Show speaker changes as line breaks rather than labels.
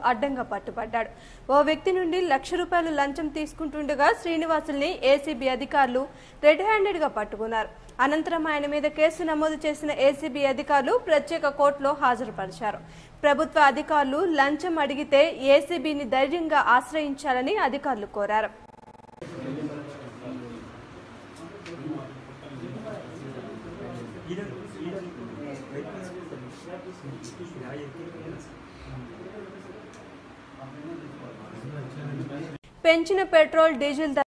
అడ్డంగా పట్టుబడ్డాడు ఓ వ్యక్తి నుండి లక్ష రూపాయలు లంచం తీసుకుంటుండగా శ్రీనివాసుల్ని ఏసీబీ అధికారులు రెడ్ హ్యాండెడ్ గా పట్టుకున్నారు అనంతరం ఆయన మీద కేసు నమోదు చేసిన ఏసీబీ అధికారులు ప్రత్యేక కోర్టులో హాజరుపరిచారు ప్రభుత్వ అధికారులు లంచం అడిగితే ఏసీబీని ధైర్యంగా ఆశ్రయించాలని అధికారులు కోరారు పెంచిన పెట్రోల్ డీజిల్ ధర